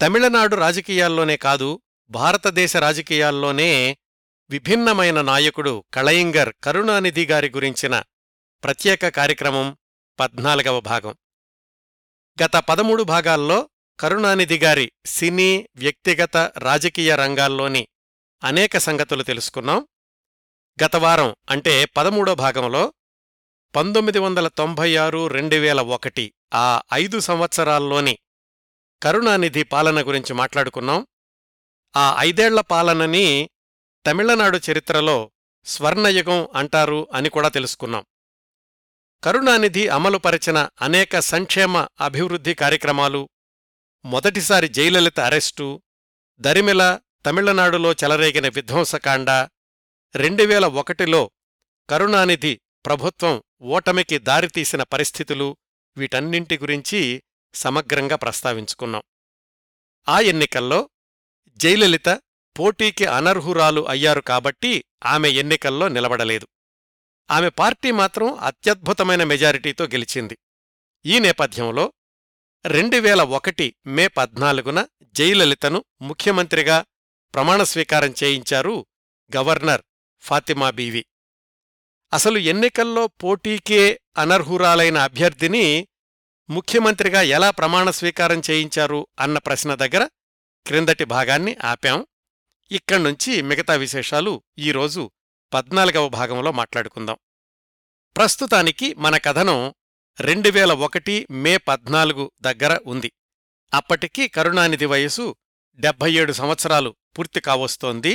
తమిళనాడు రాజకీయాల్లోనే కాదు భారతదేశ రాజకీయాల్లోనే విభిన్నమైన నాయకుడు కళయింగర్ కరుణానిధి గారి గురించిన ప్రత్యేక కార్యక్రమం పద్నాలుగవ భాగం గత పదమూడు భాగాల్లో కరుణానిధి గారి సినీ వ్యక్తిగత రాజకీయ రంగాల్లోని అనేక సంగతులు తెలుసుకున్నాం గత వారం అంటే పదమూడో భాగంలో పంతొమ్మిది వందల తొంభై ఆరు రెండు వేల ఒకటి ఆ ఐదు సంవత్సరాల్లోని కరుణానిధి పాలన గురించి మాట్లాడుకున్నాం ఆ ఐదేళ్ల పాలనని తమిళనాడు చరిత్రలో స్వర్ణయుగం అంటారు అని కూడా తెలుసుకున్నాం కరుణానిధి అమలుపరిచిన అనేక సంక్షేమ అభివృద్ధి కార్యక్రమాలు మొదటిసారి జయలలిత అరెస్టు దరిమిల తమిళనాడులో చెలరేగిన విధ్వంసకాండ రెండువేల ఒకటిలో కరుణానిధి ప్రభుత్వం ఓటమికి దారితీసిన పరిస్థితులు వీటన్నింటి గురించి సమగ్రంగా ప్రస్తావించుకున్నాం ఆ ఎన్నికల్లో జయలలిత పోటీకి అనర్హురాలు అయ్యారు కాబట్టి ఆమె ఎన్నికల్లో నిలబడలేదు ఆమె పార్టీ మాత్రం అత్యద్భుతమైన మెజారిటీతో గెలిచింది ఈ నేపథ్యంలో రెండువేల ఒకటి మే పద్నాలుగున జయలలితను ముఖ్యమంత్రిగా ప్రమాణస్వీకారం చేయించారు గవర్నర్ ఫాతిమా బీవి అసలు ఎన్నికల్లో పోటీకే అనర్హురాలైన అభ్యర్థిని ముఖ్యమంత్రిగా ఎలా ప్రమాణ స్వీకారం చేయించారు అన్న ప్రశ్న దగ్గర క్రిందటి భాగాన్ని ఆపాం ఇక్కడ్నుంచి మిగతా విశేషాలు ఈరోజు పద్నాలుగవ భాగంలో మాట్లాడుకుందాం ప్రస్తుతానికి మన కథనం రెండువేల ఒకటి మే పద్నాలుగు దగ్గర ఉంది అప్పటికి కరుణానిధి వయసు డెబ్బై ఏడు సంవత్సరాలు పూర్తి కావస్తోంది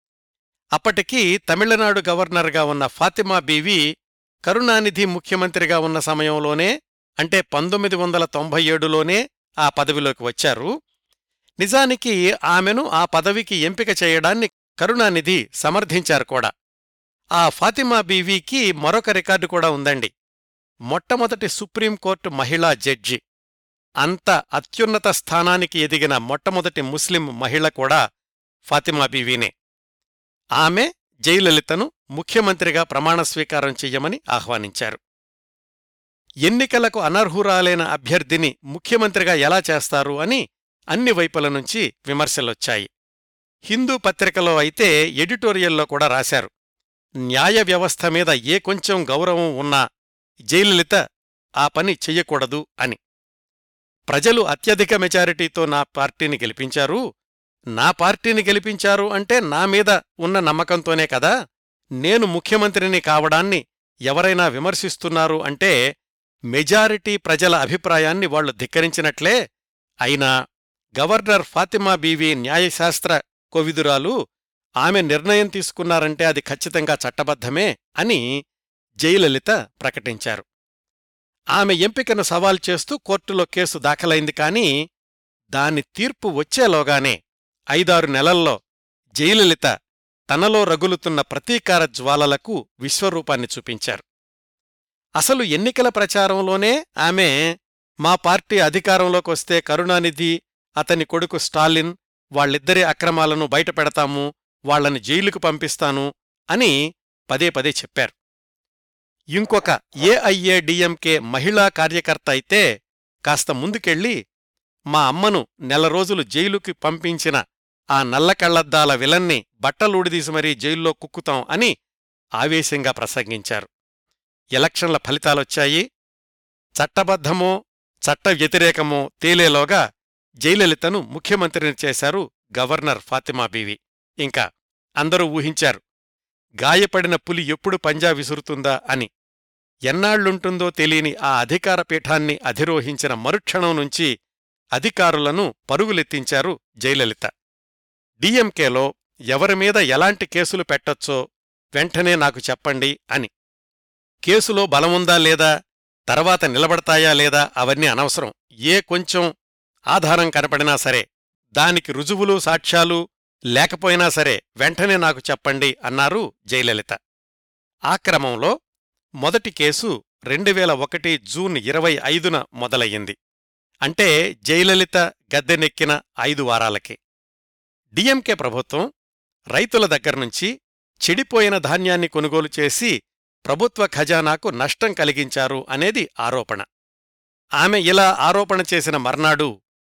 అప్పటికి తమిళనాడు గవర్నర్గా ఉన్న ఫాతిమా బీవి కరుణానిధి ముఖ్యమంత్రిగా ఉన్న సమయంలోనే అంటే పంతొమ్మిది వందల తొంభై ఏడులోనే ఆ పదవిలోకి వచ్చారు నిజానికి ఆమెను ఆ పదవికి ఎంపిక చేయడాన్ని కరుణానిధి సమర్థించారు కూడా ఆ ఫాతిమా బీవీకి మరొక రికార్డు కూడా ఉందండి మొట్టమొదటి సుప్రీంకోర్టు మహిళా జడ్జి అంత అత్యున్నత స్థానానికి ఎదిగిన మొట్టమొదటి ముస్లిం మహిళ కూడా ఫాతిమా బీవీనే ఆమె జయలలితను ముఖ్యమంత్రిగా ప్రమాణస్వీకారం చెయ్యమని ఆహ్వానించారు ఎన్నికలకు అనర్హురాలైన అభ్యర్థిని ముఖ్యమంత్రిగా ఎలా చేస్తారు అని అన్ని వైపుల నుంచి విమర్శలొచ్చాయి హిందూ పత్రికలో అయితే ఎడిటోరియల్లో కూడా రాశారు న్యాయ వ్యవస్థ మీద ఏ కొంచెం గౌరవం ఉన్నా జయలలిత ఆ పని చెయ్యకూడదు అని ప్రజలు అత్యధిక మెజారిటీతో నా పార్టీని గెలిపించారు నా పార్టీని గెలిపించారు అంటే నా మీద ఉన్న నమ్మకంతోనే కదా నేను ముఖ్యమంత్రిని కావడాన్ని ఎవరైనా విమర్శిస్తున్నారు అంటే మెజారిటీ ప్రజల అభిప్రాయాన్ని వాళ్లు ధిక్కరించినట్లే అయినా గవర్నర్ ఫాతిమా బీవీ న్యాయశాస్త్ర కొవిదురాలు ఆమె నిర్ణయం తీసుకున్నారంటే అది ఖచ్చితంగా చట్టబద్ధమే అని జయలలిత ప్రకటించారు ఆమె ఎంపికను సవాల్ చేస్తూ కోర్టులో కేసు దాఖలైంది కానీ దాని తీర్పు వచ్చేలోగానే ఐదారు నెలల్లో జయలలిత తనలో రగులుతున్న ప్రతీకార జ్వాలలకు విశ్వరూపాన్ని చూపించారు అసలు ఎన్నికల ప్రచారంలోనే ఆమె మా పార్టీ అధికారంలోకొస్తే కరుణానిధి అతని కొడుకు స్టాలిన్ వాళ్ళిద్దరి అక్రమాలను బయటపెడతాము వాళ్లని జైలుకు పంపిస్తాను అని పదే పదే చెప్పారు ఇంకొక ఏఐఏడిఎంకే మహిళా కార్యకర్త అయితే కాస్త ముందుకెళ్ళి మా అమ్మను నెల రోజులు జైలుకి పంపించిన ఆ నల్లకళ్లద్దాల విలన్ని బట్టలూడిదీసి మరీ జైల్లో కుక్కుతాం అని ఆవేశంగా ప్రసంగించారు ఎలక్షన్ల ఫలితాలొచ్చాయి చట్టబద్ధమో చట్ట వ్యతిరేకమో తేలేలోగా జయలలితను ముఖ్యమంత్రిని చేశారు గవర్నర్ ఫాతిమా బీవి ఇంకా అందరూ ఊహించారు గాయపడిన పులి ఎప్పుడు పంజా విసురుతుందా అని ఎన్నాళ్లుంటుందో తెలియని ఆ అధికార పీఠాన్ని అధిరోహించిన మరుక్షణం నుంచి అధికారులను పరుగులెత్తించారు జయలలిత డిఎంకేలో ఎవరిమీద ఎలాంటి కేసులు పెట్టొచ్చో వెంటనే నాకు చెప్పండి అని కేసులో బలముందా లేదా తర్వాత నిలబడతాయా లేదా అవన్నీ అనవసరం ఏ కొంచెం ఆధారం కనపడినా సరే దానికి రుజువులు సాక్ష్యాలు లేకపోయినా సరే వెంటనే నాకు చెప్పండి అన్నారు జయలలిత ఆ క్రమంలో మొదటి కేసు రెండువేల ఒకటి జూన్ ఇరవై ఐదున మొదలయ్యింది అంటే జయలలిత గద్దెనెక్కిన ఐదు వారాలకే డిఎంకే ప్రభుత్వం రైతుల దగ్గర్నుంచి చెడిపోయిన ధాన్యాన్ని కొనుగోలు చేసి ప్రభుత్వ ఖజానాకు నష్టం కలిగించారు అనేది ఆరోపణ ఆమె ఇలా ఆరోపణ చేసిన మర్నాడు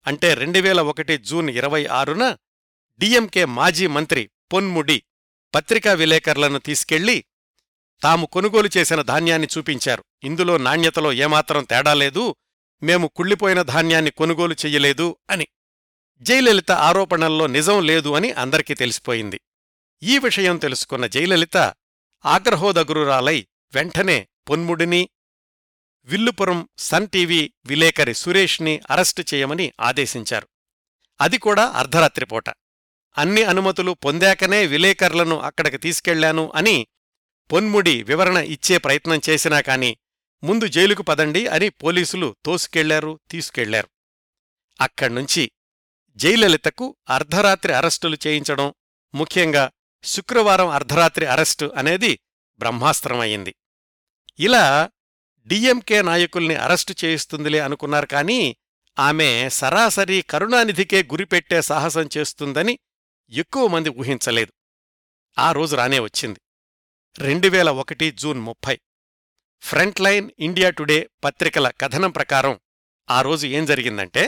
అంటే రెండువేల ఒకటి జూన్ ఇరవై ఆరున డిఎంకే మాజీ మంత్రి పొన్ముడి పత్రికా విలేకరులను తీసుకెళ్లి తాము కొనుగోలు చేసిన ధాన్యాన్ని చూపించారు ఇందులో నాణ్యతలో ఏమాత్రం తేడా లేదు మేము కుళ్ళిపోయిన ధాన్యాన్ని కొనుగోలు చెయ్యలేదు అని జయలలిత ఆరోపణల్లో నిజం లేదు అని అందరికీ తెలిసిపోయింది ఈ విషయం తెలుసుకున్న జయలలిత ఆగ్రహోదగురురాలై వెంటనే పొన్ముడిని విల్లుపురం సన్ టీవీ విలేకరి సురేష్ని అరెస్టు చేయమని ఆదేశించారు అది కూడా అర్ధరాత్రిపూట అన్ని అనుమతులు పొందాకనే విలేకరులను అక్కడికి తీసుకెళ్లాను అని పొన్ముడి వివరణ ఇచ్చే ప్రయత్నం చేసినా కాని ముందు జైలుకు పదండి అని పోలీసులు తోసుకెళ్లారు తీసుకెళ్లారు అక్కడ్నుంచి జయలలితకు అర్ధరాత్రి అరెస్టులు చేయించడం ముఖ్యంగా శుక్రవారం అర్ధరాత్రి అరెస్టు అనేది బ్రహ్మాస్త్రమయ్యింది ఇలా డిఎంకే నాయకుల్ని అరెస్టు చేయిస్తుందిలే అనుకున్నారు కానీ ఆమె సరాసరి కరుణానిధికే గురిపెట్టే సాహసం చేస్తుందని ఎక్కువ మంది ఊహించలేదు ఆ రోజు రానే వచ్చింది రెండువేల ఒకటి జూన్ ముప్పై ఫ్రంట్ లైన్ ఇండియా టుడే పత్రికల కథనం ప్రకారం ఆ రోజు ఏం జరిగిందంటే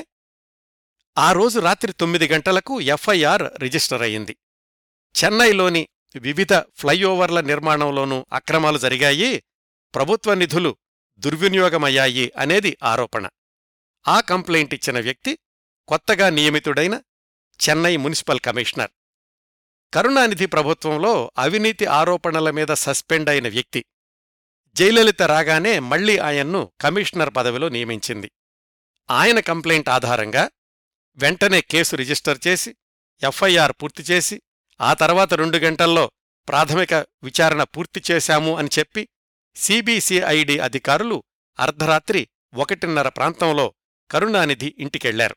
ఆ రోజు రాత్రి తొమ్మిది గంటలకు ఎఫ్ఐఆర్ రిజిస్టర్ అయింది చెన్నైలోని వివిధ ఫ్లైఓవర్ల నిర్మాణంలోనూ అక్రమాలు జరిగాయి ప్రభుత్వ నిధులు దుర్వినియోగమయ్యాయి అనేది ఆరోపణ ఆ కంప్లైంట్ ఇచ్చిన వ్యక్తి కొత్తగా నియమితుడైన చెన్నై మున్సిపల్ కమిషనర్ కరుణానిధి ప్రభుత్వంలో అవినీతి ఆరోపణల మీద సస్పెండ్ అయిన వ్యక్తి జయలలిత రాగానే మళ్లీ ఆయన్ను కమిషనర్ పదవిలో నియమించింది ఆయన కంప్లైంట్ ఆధారంగా వెంటనే కేసు రిజిస్టర్ చేసి ఎఫ్ఐఆర్ పూర్తి చేసి ఆ తర్వాత రెండు గంటల్లో ప్రాథమిక విచారణ పూర్తి చేశాము అని చెప్పి సిబిసిఐడి అధికారులు అర్ధరాత్రి ఒకటిన్నర ప్రాంతంలో కరుణానిధి ఇంటికెళ్లారు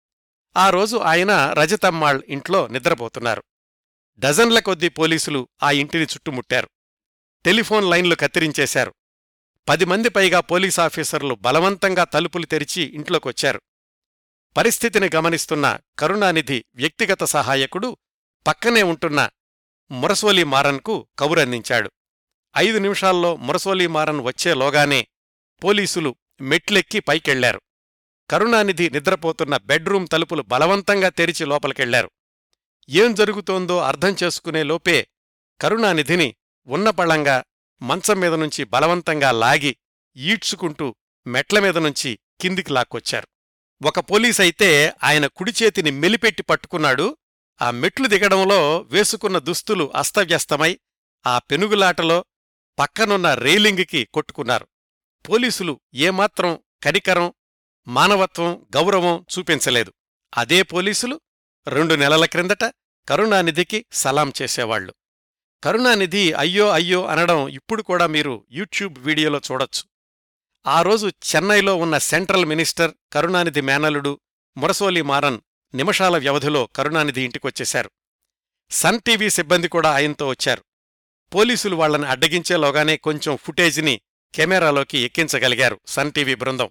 ఆ రోజు ఆయన రజతమ్మాళ్ ఇంట్లో నిద్రపోతున్నారు డజన్ల కొద్దీ పోలీసులు ఆ ఇంటిని చుట్టుముట్టారు టెలిఫోన్ లైన్లు కత్తిరించేశారు పది మంది పైగా పోలీసాఫీసర్లు బలవంతంగా తలుపులు తెరిచి ఇంట్లోకొచ్చారు పరిస్థితిని గమనిస్తున్న కరుణానిధి వ్యక్తిగత సహాయకుడు పక్కనే ఉంటున్న మురసోలి మారన్కు కబురందించాడు ఐదు నిమిషాల్లో మురసోలి మారన్ వచ్చేలోగానే పోలీసులు మెట్లెక్కి పైకెళ్లారు కరుణానిధి నిద్రపోతున్న బెడ్రూం తలుపులు బలవంతంగా తెరిచి లోపలికెళ్లారు ఏం జరుగుతోందో అర్థం చేసుకునే లోపే కరుణానిధిని ఉన్నపళంగా మంచం మీద నుంచి బలవంతంగా లాగి ఈడ్చుకుంటూ మెట్ల మీద నుంచి కిందికి లాక్కొచ్చారు ఒక పోలీసైతే ఆయన కుడిచేతిని మెలిపెట్టి పట్టుకున్నాడు ఆ మెట్లు దిగడంలో వేసుకున్న దుస్తులు అస్తవ్యస్తమై ఆ పెనుగులాటలో పక్కనున్న రైలింగికి కొట్టుకున్నారు పోలీసులు ఏమాత్రం కనికరం మానవత్వం గౌరవం చూపించలేదు అదే పోలీసులు రెండు నెలల క్రిందట కరుణానిధికి సలాం చేసేవాళ్లు కరుణానిధి అయ్యో అయ్యో అనడం ఇప్పుడు కూడా మీరు యూట్యూబ్ వీడియోలో చూడొచ్చు ఆ రోజు చెన్నైలో ఉన్న సెంట్రల్ మినిస్టర్ కరుణానిధి మేనలుడు మురసోలి మారన్ నిమిషాల వ్యవధిలో కరుణానిధి ఇంటికొచ్చేశారు సన్ టీవీ సిబ్బంది కూడా ఆయనతో వచ్చారు పోలీసులు వాళ్లని అడ్డగించేలోగానే కొంచెం ఫుటేజిని కెమెరాలోకి ఎక్కించగలిగారు సన్ టీవీ బృందం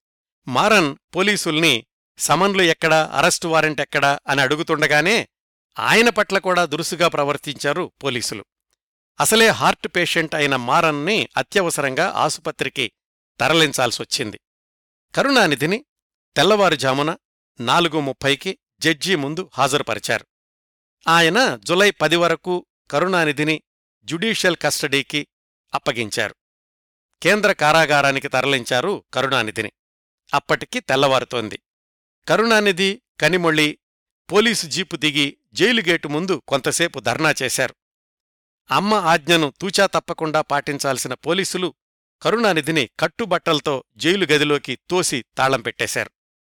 మారన్ పోలీసుల్ని సమన్లు ఎక్కడా అరెస్టు వారెంట్ ఎక్కడా అని అడుగుతుండగానే ఆయన పట్ల కూడా దురుసుగా ప్రవర్తించారు పోలీసులు అసలే హార్ట్ పేషెంట్ అయిన మారన్ని అత్యవసరంగా ఆసుపత్రికి తరలించాల్సొచ్చింది కరుణానిధిని తెల్లవారుజామున నాలుగు ముప్పైకి జడ్జి ముందు హాజరుపరిచారు ఆయన జులై పది వరకు కరుణానిధిని జ్యుడీషియల్ కస్టడీకి అప్పగించారు కేంద్ర కారాగారానికి తరలించారు కరుణానిధిని అప్పటికి తెల్లవారుతోంది కరుణానిధి కనిమొళ్ళి పోలీసు జీపు దిగి జైలు గేటు ముందు కొంతసేపు ధర్నా చేశారు అమ్మ ఆజ్ఞను తూచా తప్పకుండా పాటించాల్సిన పోలీసులు కరుణానిధిని కట్టుబట్టలతో జైలు గదిలోకి తోసి తాళం పెట్టేశారు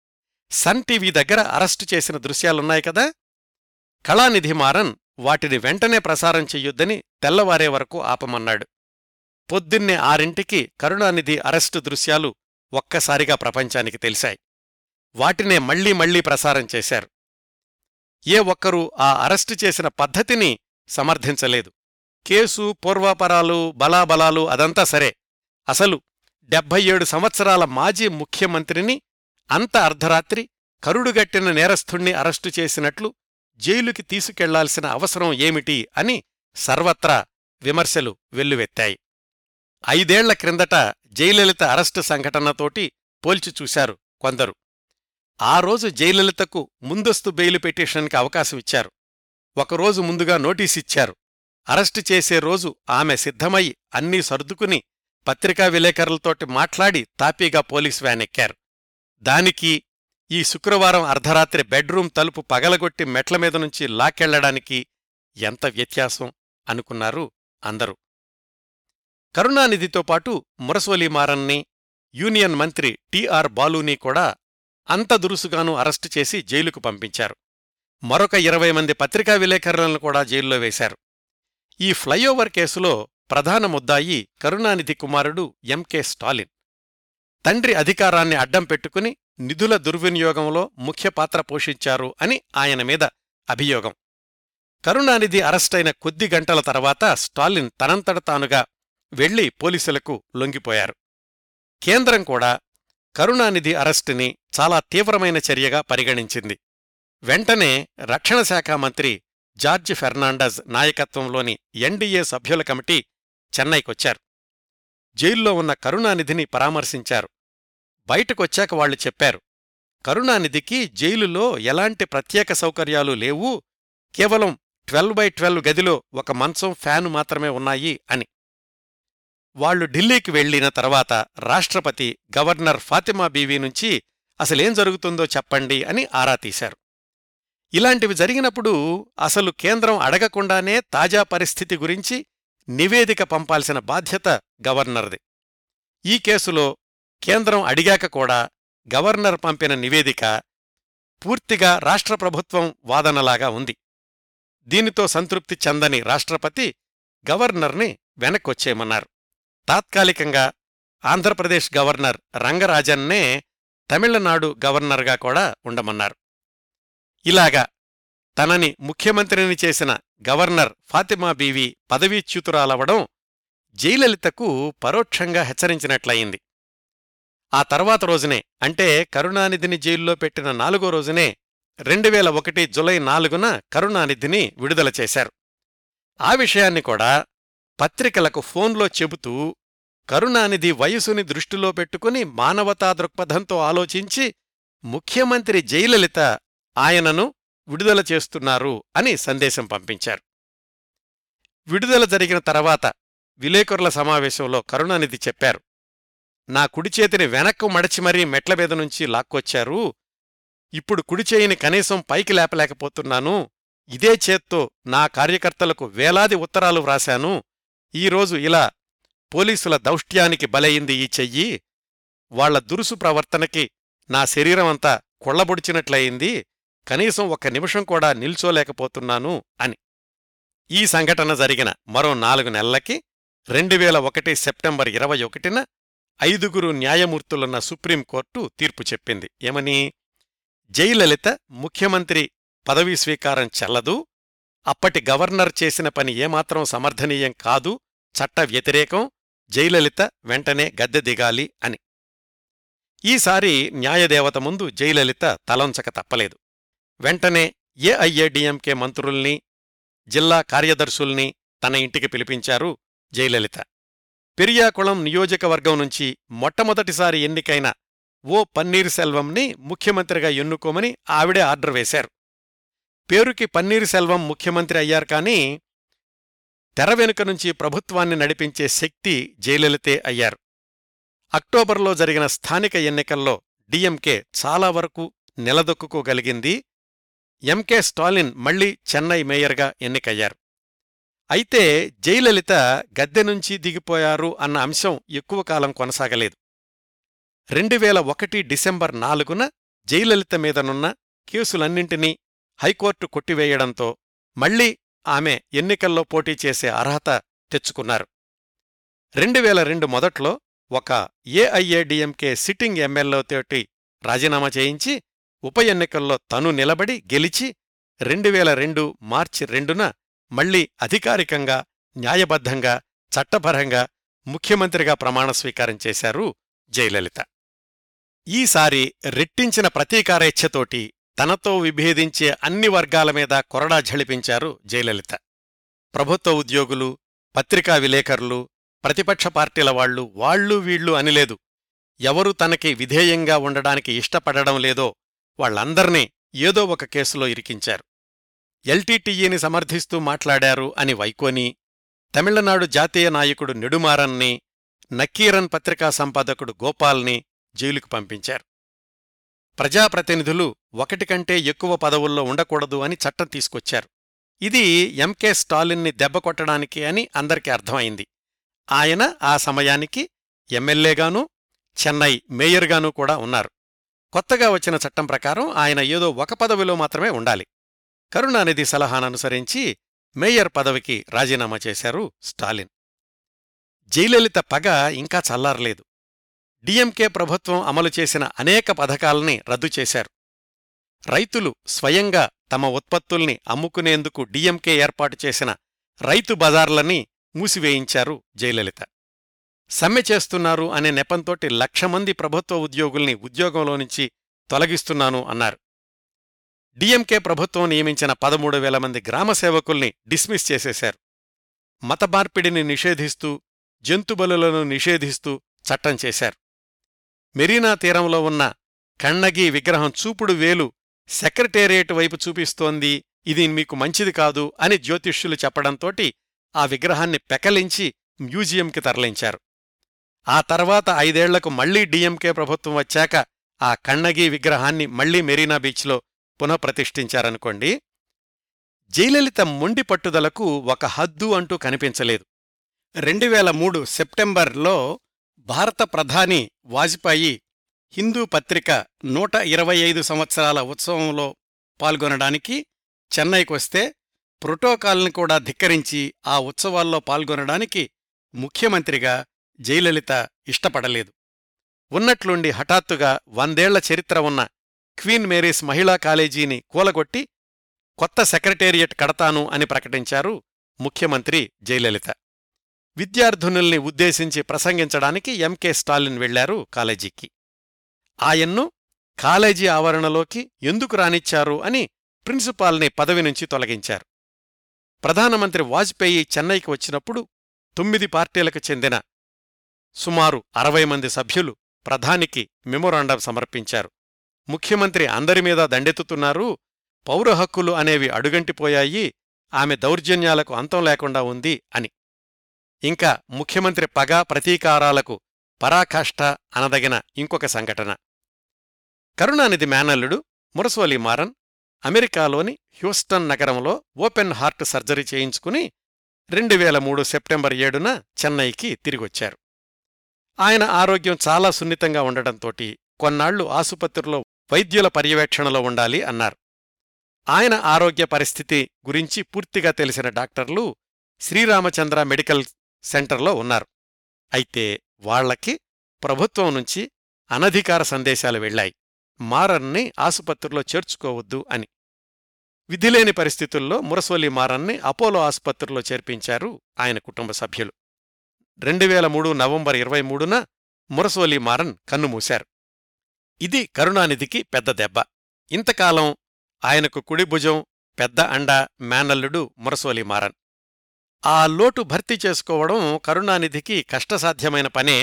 సన్ టీవీ దగ్గర అరెస్టు చేసిన దృశ్యాలున్నాయి కదా కళానిధి మారన్ వాటిని వెంటనే ప్రసారం చెయ్యొద్దని తెల్లవారే వరకు ఆపమన్నాడు పొద్దున్నే ఆరింటికి కరుణానిధి అరెస్టు దృశ్యాలు ఒక్కసారిగా ప్రపంచానికి తెలిశాయి వాటినే మళ్లీ మళ్లీ ప్రసారం చేశారు ఏ ఒక్కరూ ఆ అరెస్టు చేసిన పద్ధతిని సమర్థించలేదు కేసు పూర్వాపరాలు బలాబలాలు అదంతా సరే అసలు డెబ్భై ఏడు సంవత్సరాల మాజీ ముఖ్యమంత్రిని అంత అర్ధరాత్రి కరుడుగట్టిన నేరస్థుణ్ణి అరెస్టు చేసినట్లు జైలుకి తీసుకెళ్లాల్సిన అవసరం ఏమిటి అని సర్వత్రా విమర్శలు వెల్లువెత్తాయి ఐదేళ్ల క్రిందట జయలలిత అరెస్టు సంఘటనతోటి పోల్చి చూశారు కొందరు ఆ రోజు జయలలితకు ముందస్తు బెయిలు పిటిషన్కి అవకాశం ఇచ్చారు ఒకరోజు ముందుగా నోటీసిచ్చారు అరెస్టు చేసే రోజు ఆమె సిద్ధమై అన్నీ సర్దుకుని పత్రికా విలేకరులతోటి మాట్లాడి తాపీగా పోలీస్ వ్యాన్ ఎక్కారు దానికి ఈ శుక్రవారం అర్ధరాత్రి బెడ్రూం తలుపు పగలగొట్టి మెట్ల మీద నుంచి లాక్కెళ్లడానికి ఎంత వ్యత్యాసం అనుకున్నారు అందరూ కరుణానిధితో పాటు మురసోలి మారన్ని యూనియన్ మంత్రి టిఆర్ బాలూని కూడా అంత దురుసుగాను అరెస్టు చేసి జైలుకు పంపించారు మరొక ఇరవై మంది పత్రికా విలేకరులను కూడా జైల్లో వేశారు ఈ ఫ్లైఓవర్ కేసులో ప్రధాన ముద్దాయి కరుణానిధి కుమారుడు ఎంకే స్టాలిన్ తండ్రి అధికారాన్ని అడ్డం పెట్టుకుని నిధుల దుర్వినియోగంలో ముఖ్య పాత్ర పోషించారు అని ఆయన మీద అభియోగం కరుణానిధి అరెస్టైన కొద్ది గంటల తర్వాత స్టాలిన్ తనంతట తానుగా వెళ్లి పోలీసులకు లొంగిపోయారు కేంద్రం కూడా కరుణానిధి అరెస్టుని చాలా తీవ్రమైన చర్యగా పరిగణించింది వెంటనే రక్షణ శాఖ మంత్రి జార్జ్ ఫెర్నాండజ్ నాయకత్వంలోని ఎన్డీఏ సభ్యుల కమిటీ చెన్నైకొచ్చారు జైల్లో ఉన్న కరుణానిధిని పరామర్శించారు బయటకొచ్చాక వాళ్లు చెప్పారు కరుణానిధికి జైలులో ఎలాంటి ప్రత్యేక సౌకర్యాలు లేవు కేవలం ట్వెల్వ్ బై ట్వెల్వ్ గదిలో ఒక మంచం ఫ్యాను మాత్రమే ఉన్నాయి అని వాళ్లు ఢిల్లీకి వెళ్లిన తర్వాత రాష్ట్రపతి గవర్నర్ ఫాతిమా బీవీ నుంచి అసలేం జరుగుతుందో చెప్పండి అని ఆరా తీశారు ఇలాంటివి జరిగినప్పుడు అసలు కేంద్రం అడగకుండానే తాజా పరిస్థితి గురించి నివేదిక పంపాల్సిన బాధ్యత గవర్నర్ది ఈ కేసులో కేంద్రం అడిగాక కూడా గవర్నర్ పంపిన నివేదిక పూర్తిగా రాష్ట్ర ప్రభుత్వం వాదనలాగా ఉంది దీనితో సంతృప్తి చెందని రాష్ట్రపతి గవర్నర్ని వెనక్కొచ్చేయమన్నారు తాత్కాలికంగా ఆంధ్రప్రదేశ్ గవర్నర్ రంగరాజన్నే తమిళనాడు గవర్నర్గా కూడా ఉండమన్నారు ఇలాగా తనని ముఖ్యమంత్రిని చేసిన గవర్నర్ ఫాతిమా బీవీ పదవీచ్యుతురాలవడం జయలలితకు పరోక్షంగా హెచ్చరించినట్లయింది ఆ తర్వాత రోజునే అంటే కరుణానిధిని జైల్లో పెట్టిన నాలుగో రోజునే రెండువేల ఒకటి జులై నాలుగున కరుణానిధిని విడుదల చేశారు ఆ విషయాన్ని కూడా పత్రికలకు ఫోన్లో చెబుతూ కరుణానిధి వయసుని దృష్టిలో పెట్టుకుని మానవతా దృక్పథంతో ఆలోచించి ముఖ్యమంత్రి జయలలిత ఆయనను విడుదల చేస్తున్నారు అని సందేశం పంపించారు విడుదల జరిగిన తర్వాత విలేకరుల సమావేశంలో కరుణానిధి చెప్పారు నా కుడిచేతిని వెనక్కు మడచి మరీ మెట్ల మీద నుంచి లాక్కొచ్చారు ఇప్పుడు కుడిచేయిని కనీసం పైకి లేపలేకపోతున్నాను ఇదే చేత్తో నా కార్యకర్తలకు వేలాది ఉత్తరాలు వ్రాశాను ఈరోజు ఇలా పోలీసుల దౌష్ట్యానికి బలయింది ఈ చెయ్యి వాళ్ల దురుసు ప్రవర్తనకి నా శరీరమంతా కొళ్లబొడిచినట్లయింది కనీసం ఒక్క నిమిషం కూడా నిల్చోలేకపోతున్నాను అని ఈ సంఘటన జరిగిన మరో నాలుగు నెలలకి రెండువేల ఒకటి సెప్టెంబర్ ఇరవై ఒకటిన ఐదుగురు న్యాయమూర్తులున్న సుప్రీంకోర్టు తీర్పు చెప్పింది ఏమని జయలలిత ముఖ్యమంత్రి పదవీ స్వీకారం చెల్లదు అప్పటి గవర్నర్ చేసిన పని ఏమాత్రం సమర్థనీయం కాదు చట్ట వ్యతిరేకం జయలలిత వెంటనే గద్దె దిగాలి అని ఈసారి న్యాయదేవత ముందు జయలలిత తలంచక తప్పలేదు వెంటనే ఏఐఏడిఎంకే మంత్రుల్ని జిల్లా కార్యదర్శుల్ని తన ఇంటికి పిలిపించారు జయలలిత పెరియాకుళం నియోజకవర్గం నుంచి మొట్టమొదటిసారి ఎన్నికైన ఓ పన్నీర్ సెల్వంని ముఖ్యమంత్రిగా ఎన్నుకోమని ఆవిడే ఆర్డర్ వేశారు పేరుకి పన్నీర్ సెల్వం ముఖ్యమంత్రి అయ్యారు కానీ తెర వెనుక నుంచి ప్రభుత్వాన్ని నడిపించే శక్తి జయలలితే అయ్యారు అక్టోబర్లో జరిగిన స్థానిక ఎన్నికల్లో డిఎంకే చాలా వరకు నిలదొక్కుకోగలిగింది ఎంకే స్టాలిన్ మళ్లీ చెన్నై మేయర్గా ఎన్నికయ్యారు అయితే జయలలిత గద్దె నుంచి దిగిపోయారు అన్న అంశం ఎక్కువ కాలం కొనసాగలేదు రెండువేల ఒకటి డిసెంబర్ నాలుగున జయలలిత మీదనున్న కేసులన్నింటినీ హైకోర్టు కొట్టివేయడంతో మళ్లీ ఆమె ఎన్నికల్లో పోటీ చేసే అర్హత తెచ్చుకున్నారు రెండువేల రెండు మొదట్లో ఒక ఏఐఏడిఎంకే సిట్టింగ్ ఎమ్మెల్యేతోటి రాజీనామా చేయించి ఉప ఎన్నికల్లో తను నిలబడి గెలిచి రెండువేల రెండు మార్చి రెండున మళ్లీ అధికారికంగా న్యాయబద్ధంగా చట్టపరంగా ముఖ్యమంత్రిగా ప్రమాణ స్వీకారం చేశారు జయలలిత ఈసారి రెట్టించిన ప్రతీకారేచ్ఛతోటి తనతో విభేదించే అన్ని వర్గాల మీద కొరడా ఝళిపించారు జయలలిత ప్రభుత్వ ఉద్యోగులు పత్రికా విలేకరులు ప్రతిపక్ష పార్టీల వాళ్లు వాళ్లు వీళ్లు అనిలేదు ఎవరు తనకి విధేయంగా ఉండడానికి ఇష్టపడడం లేదో వాళ్లందర్నీ ఏదో ఒక కేసులో ఇరికించారు ఎల్టీటీఈని సమర్థిస్తూ మాట్లాడారు అని వైకోని తమిళనాడు జాతీయ నాయకుడు నెడుమారన్ని నక్కీరన్ పత్రికా సంపాదకుడు గోపాల్ని జైలుకు పంపించారు ప్రజాప్రతినిధులు ఒకటి కంటే ఎక్కువ పదవుల్లో ఉండకూడదు అని చట్టం తీసుకొచ్చారు ఇది ఎంకే స్టాలిన్ని దెబ్బకొట్టడానికి అని అందరికీ అర్థమైంది ఆయన ఆ సమయానికి ఎమ్మెల్యేగానూ చెన్నై మేయర్గానూ కూడా ఉన్నారు కొత్తగా వచ్చిన చట్టం ప్రకారం ఆయన ఏదో ఒక పదవిలో మాత్రమే ఉండాలి కరుణానిధి సలహాననుసరించి మేయర్ పదవికి రాజీనామా చేశారు స్టాలిన్ జయలలిత పగ ఇంకా చల్లారలేదు డిఎంకే ప్రభుత్వం అమలు చేసిన అనేక పథకాల్ని రద్దు చేశారు రైతులు స్వయంగా తమ ఉత్పత్తుల్ని అమ్ముకునేందుకు డిఎంకే ఏర్పాటు చేసిన రైతు బజార్లని మూసివేయించారు జయలలిత సమ్మె చేస్తున్నారు అనే నెపంతోటి లక్ష మంది ప్రభుత్వ ఉద్యోగుల్ని ఉద్యోగంలో నుంచి తొలగిస్తున్నాను అన్నారు డిఎంకే ప్రభుత్వం నియమించిన పదమూడు వేల మంది గ్రామ సేవకుల్ని డిస్మిస్ చేసేశారు మత మార్పిడిని నిషేధిస్తూ జంతుబలులను నిషేధిస్తూ చట్టం చేశారు మెరీనా తీరంలో ఉన్న కണ്ണగి విగ్రహం చూపుడు వేలు సెక్రటేరియట్ వైపు చూపిస్తోంది ఇది మీకు మంచిది కాదు అని జ్యోతిష్యులు చెప్పడంతోటి ఆ విగ్రహాన్ని పెకలించి మ్యూజియంకి తరలించారు ఆ తర్వాత ఐదేళ్లకు మళ్లీ డిఎంకే ప్రభుత్వం వచ్చాక ఆ కണ്ണగి విగ్రహాన్ని మళ్లీ మెరీనా బీచ్లో పునఃప్రతిష్ఠించారనుకోండి జయలలిత మొండి పట్టుదలకు ఒక హద్దు అంటూ కనిపించలేదు రెండువేల మూడు సెప్టెంబర్లో భారత ప్రధాని వాజ్పేయి హిందూ పత్రిక నూట ఇరవై ఐదు సంవత్సరాల ఉత్సవంలో పాల్గొనడానికి చెన్నైకొస్తే ప్రోటోకాల్ని కూడా ధిక్కరించి ఆ ఉత్సవాల్లో పాల్గొనడానికి ముఖ్యమంత్రిగా జయలలిత ఇష్టపడలేదు ఉన్నట్లుండి హఠాత్తుగా వందేళ్ల చరిత్ర ఉన్న క్వీన్ మేరీస్ మహిళా కాలేజీని కూలగొట్టి కొత్త సెక్రటేరియట్ కడతాను అని ప్రకటించారు ముఖ్యమంత్రి జయలలిత విద్యార్థినుల్ని ఉద్దేశించి ప్రసంగించడానికి ఎంకే స్టాలిన్ వెళ్లారు కాలేజీకి ఆయన్ను కాలేజీ ఆవరణలోకి ఎందుకు రానిచ్చారు అని ప్రిన్సిపాల్ని పదవి నుంచి తొలగించారు ప్రధానమంత్రి వాజ్పేయి చెన్నైకి వచ్చినప్పుడు తొమ్మిది పార్టీలకు చెందిన సుమారు అరవై మంది సభ్యులు ప్రధానికి మెమొరాండం సమర్పించారు ముఖ్యమంత్రి అందరిమీద దండెత్తుతున్నారు పౌర హక్కులు అనేవి అడుగంటిపోయాయి ఆమె దౌర్జన్యాలకు అంతం లేకుండా ఉంది అని ఇంకా ముఖ్యమంత్రి పగ ప్రతీకారాలకు పరాకాష్ఠ అనదగిన ఇంకొక సంఘటన కరుణానిధి మేనల్లుడు మురసోలి మారన్ అమెరికాలోని హ్యూస్టన్ నగరంలో ఓపెన్ హార్ట్ సర్జరీ చేయించుకుని రెండు వేల మూడు సెప్టెంబర్ ఏడున చెన్నైకి తిరిగొచ్చారు ఆయన ఆరోగ్యం చాలా సున్నితంగా ఉండటంతోటి కొన్నాళ్లు ఆసుపత్రిలో వైద్యుల పర్యవేక్షణలో ఉండాలి అన్నారు ఆయన ఆరోగ్య పరిస్థితి గురించి పూర్తిగా తెలిసిన డాక్టర్లు శ్రీరామచంద్ర మెడికల్ సెంటర్లో ఉన్నారు అయితే వాళ్లకి ప్రభుత్వం నుంచి అనధికార సందేశాలు వెళ్లాయి మారన్ని ఆసుపత్రిలో చేర్చుకోవద్దు అని విధిలేని పరిస్థితుల్లో మురసోలి మారన్ని అపోలో ఆసుపత్రిలో చేర్పించారు ఆయన కుటుంబ సభ్యులు రెండువేల మూడు నవంబర్ ఇరవై మూడున మురసోలి మారన్ కన్నుమూశారు ఇది కరుణానిధికి పెద్ద దెబ్బ ఇంతకాలం ఆయనకు కుడి భుజం పెద్ద అండ మేనల్లుడు మురసోలి మారన్ ఆ లోటు భర్తీ చేసుకోవడం కరుణానిధికి కష్టసాధ్యమైన పనే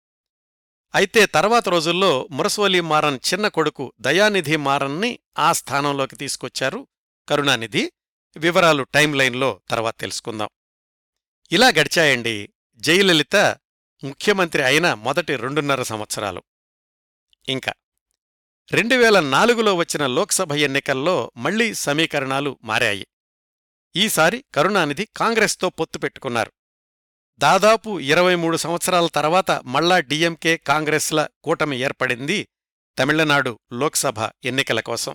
అయితే తర్వాత రోజుల్లో మురసోలి మారన్ చిన్న కొడుకు దయానిధి మారన్ని ఆ స్థానంలోకి తీసుకొచ్చారు కరుణానిధి వివరాలు టైం లైన్లో తర్వాత తెలుసుకుందాం ఇలా గడిచాయండి జయలలిత ముఖ్యమంత్రి అయిన మొదటి రెండున్నర సంవత్సరాలు ఇంకా రెండు వేల నాలుగులో వచ్చిన లోక్సభ ఎన్నికల్లో మళ్లీ సమీకరణాలు మారాయి ఈసారి కరుణానిధి కాంగ్రెస్తో పొత్తు పెట్టుకున్నారు దాదాపు ఇరవై మూడు సంవత్సరాల తర్వాత మళ్ళా డిఎంకే కాంగ్రెస్ల కూటమి ఏర్పడింది తమిళనాడు లోక్సభ ఎన్నికల కోసం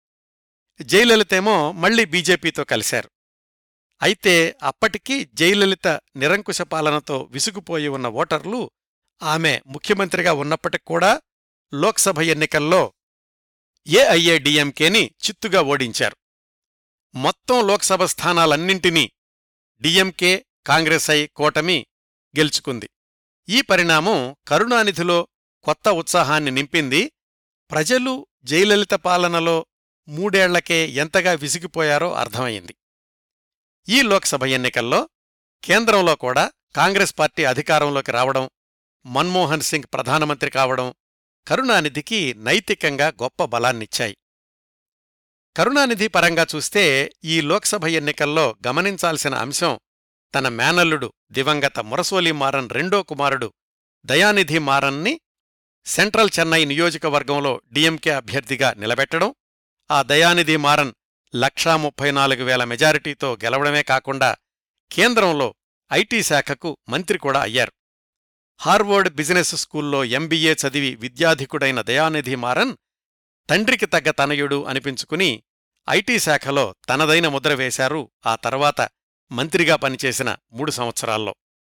జయలలితేమో మళ్లీ బీజేపీతో కలిశారు అయితే అప్పటికీ జయలలిత నిరంకుశ పాలనతో విసుగుపోయి ఉన్న ఓటర్లు ఆమె ముఖ్యమంత్రిగా ఉన్నప్పటికి కూడా లోక్సభ ఎన్నికల్లో ఏఐఏడిఎంకేని చిత్తుగా ఓడించారు మొత్తం లోక్సభ స్థానాలన్నింటినీ డిఎంకే కాంగ్రెస్ ఐ కూటమి గెలుచుకుంది ఈ పరిణామం కరుణానిధిలో కొత్త ఉత్సాహాన్ని నింపింది ప్రజలు జయలలిత పాలనలో మూడేళ్లకే ఎంతగా విసిగిపోయారో అర్థమైంది ఈ లోక్సభ ఎన్నికల్లో కేంద్రంలో కూడా కాంగ్రెస్ పార్టీ అధికారంలోకి రావడం మన్మోహన్ సింగ్ ప్రధానమంత్రి కావడం కరుణానిధికి నైతికంగా గొప్ప బలాన్నిచ్చాయి కరుణానిధి పరంగా చూస్తే ఈ లోక్సభ ఎన్నికల్లో గమనించాల్సిన అంశం తన మేనల్లుడు దివంగత మురసోలి మారన్ రెండో కుమారుడు దయానిధి మారన్ని సెంట్రల్ చెన్నై నియోజకవర్గంలో డిఎంకే అభ్యర్థిగా నిలబెట్టడం ఆ దయానిధి మారన్ లక్షా ముప్పై నాలుగు వేల మెజారిటీతో గెలవడమే కాకుండా కేంద్రంలో ఐటీ శాఖకు మంత్రి కూడా అయ్యారు హార్వర్డ్ బిజినెస్ స్కూల్లో ఎంబీఏ చదివి విద్యాధికుడైన దయానిధి మారన్ తండ్రికి తగ్గ తనయుడు అనిపించుకుని ఐటీ శాఖలో తనదైన ముద్ర వేశారు ఆ తర్వాత మంత్రిగా పనిచేసిన మూడు సంవత్సరాల్లో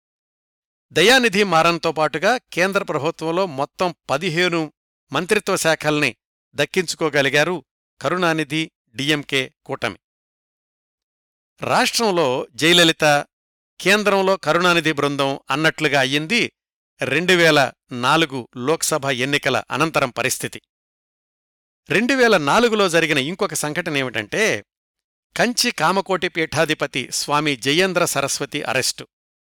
దయానిధి మారన్తో పాటుగా కేంద్ర ప్రభుత్వంలో మొత్తం పదిహేను మంత్రిత్వ శాఖల్ని దక్కించుకోగలిగారు కరుణానిధి డిఎంకే కూటమి రాష్ట్రంలో జయలలిత కేంద్రంలో కరుణానిధి బృందం అన్నట్లుగా అయ్యింది రెండువేల నాలుగు లోక్సభ ఎన్నికల అనంతరం పరిస్థితి రెండువేల నాలుగులో జరిగిన ఇంకొక సంఘటనేమిటంటే కంచి కామకోటి పీఠాధిపతి స్వామి జయేంద్ర సరస్వతి అరెస్టు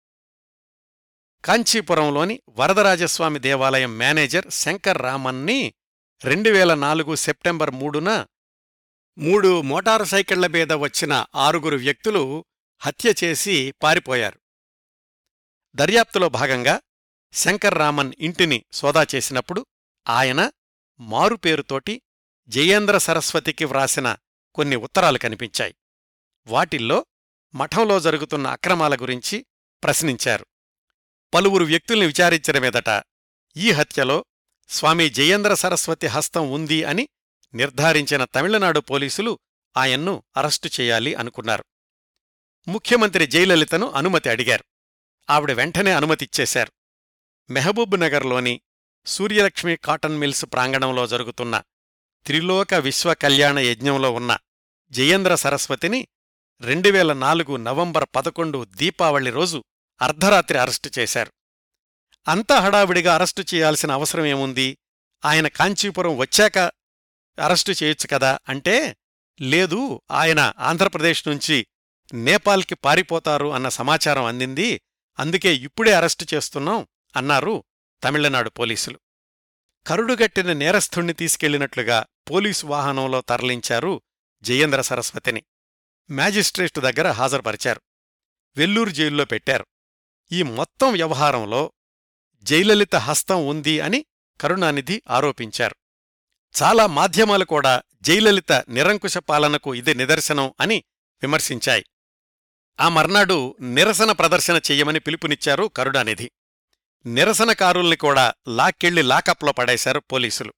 కాంచీపురంలోని వరదరాజస్వామి దేవాలయం మేనేజర్ శంకర్ రామన్ని రెండువేల నాలుగు సెప్టెంబర్ మూడున మూడు మోటారు సైకిళ్ల మీద వచ్చిన ఆరుగురు వ్యక్తులు హత్య చేసి పారిపోయారు దర్యాప్తులో భాగంగా శంకర్ రామన్ ఇంటిని సోదా చేసినప్పుడు ఆయన మారుపేరుతోటి జయేంద్ర సరస్వతికి వ్రాసిన కొన్ని ఉత్తరాలు కనిపించాయి వాటిల్లో మఠంలో జరుగుతున్న అక్రమాల గురించి ప్రశ్నించారు పలువురు వ్యక్తుల్ని విచారించిన మీదట ఈ హత్యలో స్వామి జయేంద్ర సరస్వతి హస్తం ఉంది అని నిర్ధారించిన తమిళనాడు పోలీసులు ఆయన్ను అరెస్టు చేయాలి అనుకున్నారు ముఖ్యమంత్రి జయలలితను అనుమతి అడిగారు ఆవిడ వెంటనే అనుమతిచ్చేశారు మెహబూబ్ నగర్లోని సూర్యలక్ష్మి కాటన్ మిల్స్ ప్రాంగణంలో జరుగుతున్న త్రిలోక విశ్వ కళ్యాణ యజ్ఞంలో ఉన్న జయేంద్ర సరస్వతిని రెండువేల నాలుగు నవంబర్ పదకొండు దీపావళి రోజు అర్ధరాత్రి అరెస్టు చేశారు అంతా హడావిడిగా అరెస్టు చేయాల్సిన అవసరమేముంది ఆయన కాంచీపురం వచ్చాక అరెస్టు చేయొచ్చు కదా అంటే లేదు ఆయన ఆంధ్రప్రదేశ్ నుంచి నేపాల్కి పారిపోతారు అన్న సమాచారం అందింది అందుకే ఇప్పుడే అరెస్టు చేస్తున్నాం అన్నారు తమిళనాడు పోలీసులు కరుడుగట్టిన నేరస్థుణ్ణి తీసుకెళ్లినట్లుగా పోలీసు వాహనంలో తరలించారు జయేంద్ర సరస్వతిని మ్యాజిస్ట్రేటు దగ్గర హాజరుపరిచారు వెల్లూరు జైల్లో పెట్టారు ఈ మొత్తం వ్యవహారంలో జయలలిత హస్తం ఉంది అని కరుణానిధి ఆరోపించారు చాలా మాధ్యమాలు కూడా జయలలిత నిరంకుశ పాలనకు ఇది నిదర్శనం అని విమర్శించాయి ఆ మర్నాడు నిరసన ప్రదర్శన చెయ్యమని పిలుపునిచ్చారు కరుణానిధి నిరసనకారుల్ని కూడా లాక్కెళ్లి లాకప్లో పడేశారు పోలీసులు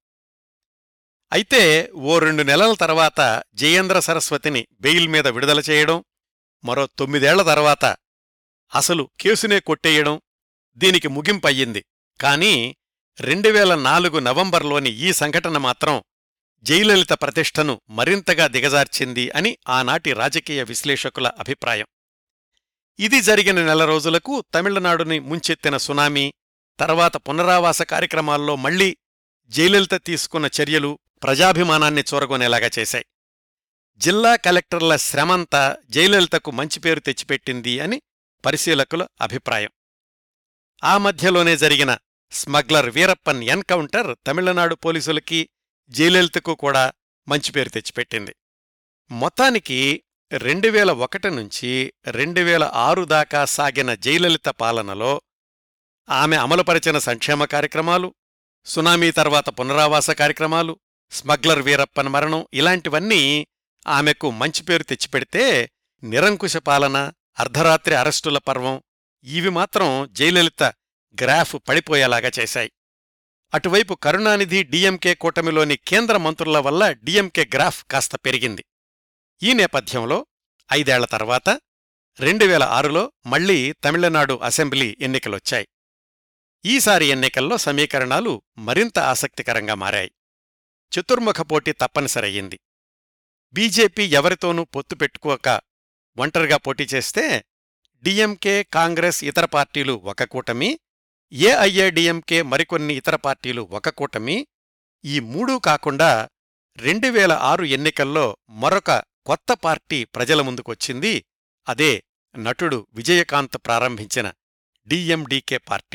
అయితే ఓ రెండు నెలల తర్వాత జయేంద్ర సరస్వతిని బెయిల్ మీద విడుదల చేయడం మరో తొమ్మిదేళ్ల తర్వాత అసలు కేసునే కొట్టేయడం దీనికి ముగింపయ్యింది కానీ రెండువేల నాలుగు నవంబర్లోని ఈ సంఘటన మాత్రం జయలలిత ప్రతిష్టను మరింతగా దిగజార్చింది అని ఆనాటి రాజకీయ విశ్లేషకుల అభిప్రాయం ఇది జరిగిన నెల రోజులకు తమిళనాడుని ముంచెత్తిన సునామీ తర్వాత పునరావాస కార్యక్రమాల్లో మళ్లీ జయలలిత తీసుకున్న చర్యలు ప్రజాభిమానాన్ని చూరగొనేలాగా చేశాయి జిల్లా కలెక్టర్ల శ్రమంతా జయలలితకు మంచి పేరు తెచ్చిపెట్టింది అని పరిశీలకుల అభిప్రాయం ఆ మధ్యలోనే జరిగిన స్మగ్లర్ వీరప్పన్ ఎన్కౌంటర్ తమిళనాడు పోలీసులకి జయలలితకు కూడా మంచి పేరు తెచ్చిపెట్టింది మొత్తానికి రెండువేల ఒకటి నుంచి రెండువేల ఆరు దాకా సాగిన జయలలిత పాలనలో ఆమె అమలుపరిచిన సంక్షేమ కార్యక్రమాలు సునామీ తర్వాత పునరావాస కార్యక్రమాలు స్మగ్లర్ వీరప్పన్ మరణం ఇలాంటివన్నీ ఆమెకు మంచి పేరు తెచ్చిపెడితే నిరంకుశ పాలన అర్ధరాత్రి అరెస్టుల పర్వం ఇవి మాత్రం జయలలిత గ్రాఫ్ పడిపోయేలాగా చేశాయి అటువైపు కరుణానిధి డిఎంకే కూటమిలోని కేంద్ర మంత్రుల వల్ల డిఎంకే గ్రాఫ్ కాస్త పెరిగింది ఈ నేపథ్యంలో ఐదేళ్ల తర్వాత రెండువేల ఆరులో మళ్లీ తమిళనాడు అసెంబ్లీ ఎన్నికలొచ్చాయి ఈసారి ఎన్నికల్లో సమీకరణాలు మరింత ఆసక్తికరంగా మారాయి చతుర్ముఖ పోటీ తప్పనిసరయ్యింది బీజేపీ ఎవరితోనూ పొత్తు పెట్టుకోక ఒంటరిగా పోటీ చేస్తే డిఎంకే కాంగ్రెస్ ఇతర పార్టీలు ఒక కూటమి ఏఐఏడిఎంకే మరికొన్ని ఇతర పార్టీలు ఒక కూటమి ఈ మూడూ కాకుండా రెండువేల ఆరు ఎన్నికల్లో మరొక కొత్త పార్టీ ప్రజల ముందుకొచ్చింది అదే నటుడు విజయకాంత్ ప్రారంభించిన డిఎండికే పార్టీ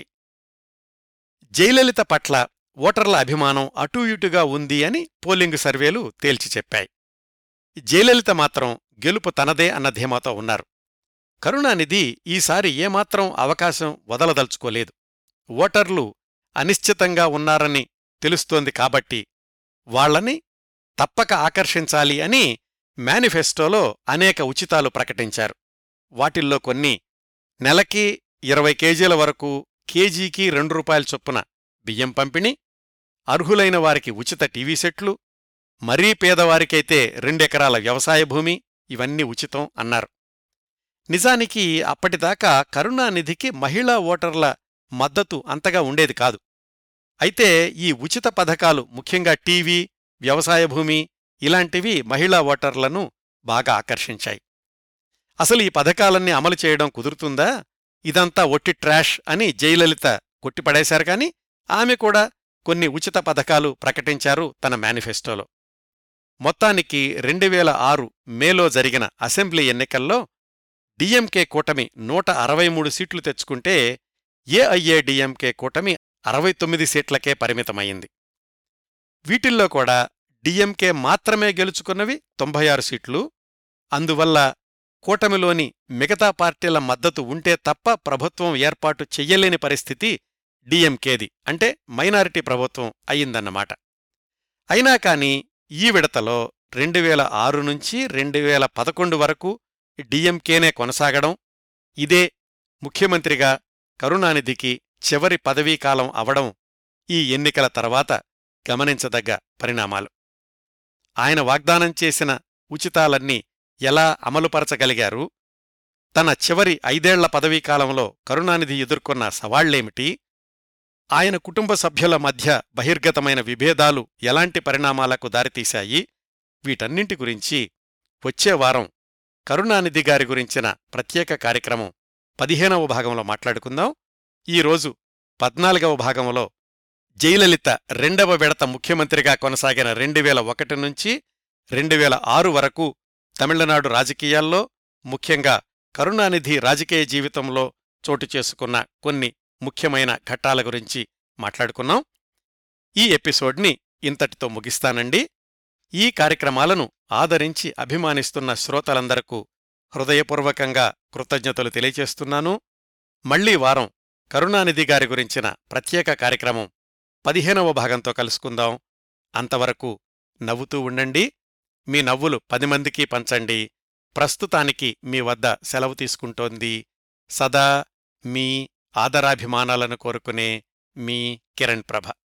జయలలిత పట్ల ఓటర్ల అభిమానం అటూ ఇటుగా ఉంది అని పోలింగు సర్వేలు తేల్చి చెప్పాయి జయలలిత మాత్రం గెలుపు తనదే అన్న ధీమాతో ఉన్నారు కరుణానిధి ఈసారి ఏమాత్రం అవకాశం వదలదలుచుకోలేదు ఓటర్లు అనిశ్చితంగా ఉన్నారని తెలుస్తోంది కాబట్టి వాళ్లని తప్పక ఆకర్షించాలి అని మేనిఫెస్టోలో అనేక ఉచితాలు ప్రకటించారు వాటిల్లో కొన్ని నెలకి ఇరవై కేజీల వరకు కేజీకి రెండు రూపాయల చొప్పున బియ్యం పంపిణీ అర్హులైన వారికి ఉచిత టీవీ సెట్లు మరీ పేదవారికైతే రెండెకరాల వ్యవసాయ భూమి ఇవన్నీ ఉచితం అన్నారు నిజానికి అప్పటిదాకా కరుణానిధికి మహిళా ఓటర్ల మద్దతు అంతగా ఉండేది కాదు అయితే ఈ ఉచిత పథకాలు ముఖ్యంగా టీవీ వ్యవసాయ భూమి ఇలాంటివి మహిళా ఓటర్లను బాగా ఆకర్షించాయి అసలు ఈ పథకాలన్నీ అమలు చేయడం కుదురుతుందా ఇదంతా ఒట్టి ట్రాష్ అని జయలలిత కొట్టిపడేశారు కాని ఆమె కూడా కొన్ని ఉచిత పథకాలు ప్రకటించారు తన మేనిఫెస్టోలో మొత్తానికి రెండువేల ఆరు మేలో జరిగిన అసెంబ్లీ ఎన్నికల్లో డిఎంకే కూటమి నూట అరవై మూడు సీట్లు తెచ్చుకుంటే ఏఐఏడిఎంకే కూటమి అరవై తొమ్మిది సీట్లకే పరిమితమైంది వీటిల్లో కూడా డిఎంకే మాత్రమే గెలుచుకున్నవి తొంభై ఆరు సీట్లు అందువల్ల కూటమిలోని మిగతా పార్టీల మద్దతు ఉంటే తప్ప ప్రభుత్వం ఏర్పాటు చెయ్యలేని పరిస్థితి డిఎంకేది అంటే మైనారిటీ ప్రభుత్వం అయిందన్నమాట అయినా కాని ఈ విడతలో రెండువేల ఆరు నుంచి రెండువేల పదకొండు వరకు డిఎంకేనే కొనసాగడం ఇదే ముఖ్యమంత్రిగా కరుణానిధికి చివరి పదవీకాలం అవడం ఈ ఎన్నికల తర్వాత గమనించదగ్గ పరిణామాలు ఆయన వాగ్దానం చేసిన ఉచితాలన్నీ ఎలా అమలుపరచగలిగారు తన చివరి ఐదేళ్ల పదవీకాలంలో కరుణానిధి ఎదుర్కొన్న సవాళ్లేమిటి ఆయన కుటుంబ సభ్యుల మధ్య బహిర్గతమైన విభేదాలు ఎలాంటి పరిణామాలకు దారితీశాయి వీటన్నింటి గురించి వచ్చే వారం కరుణానిధి గారి గురించిన ప్రత్యేక కార్యక్రమం పదిహేనవ భాగంలో మాట్లాడుకుందాం ఈరోజు పద్నాలుగవ భాగంలో జయలలిత రెండవ విడత ముఖ్యమంత్రిగా కొనసాగిన రెండువేల ఒకటి నుంచి రెండువేల ఆరు వరకు తమిళనాడు రాజకీయాల్లో ముఖ్యంగా కరుణానిధి రాజకీయ జీవితంలో చోటు చేసుకున్న కొన్ని ముఖ్యమైన ఘట్టాల గురించి మాట్లాడుకున్నాం ఈ ఎపిసోడ్ని ఇంతటితో ముగిస్తానండి ఈ కార్యక్రమాలను ఆదరించి అభిమానిస్తున్న శ్రోతలందరకు హృదయపూర్వకంగా కృతజ్ఞతలు తెలియచేస్తున్నాను మళ్లీ వారం కరుణానిధి గారి గురించిన ప్రత్యేక కార్యక్రమం పదిహేనవ భాగంతో కలుసుకుందాం అంతవరకు నవ్వుతూ ఉండండి మీ నవ్వులు పది మందికి పంచండి ప్రస్తుతానికి మీ వద్ద సెలవు తీసుకుంటోంది సదా మీ ఆదరాభిమానాలను కోరుకునే మీ కిరణ్ ప్రభ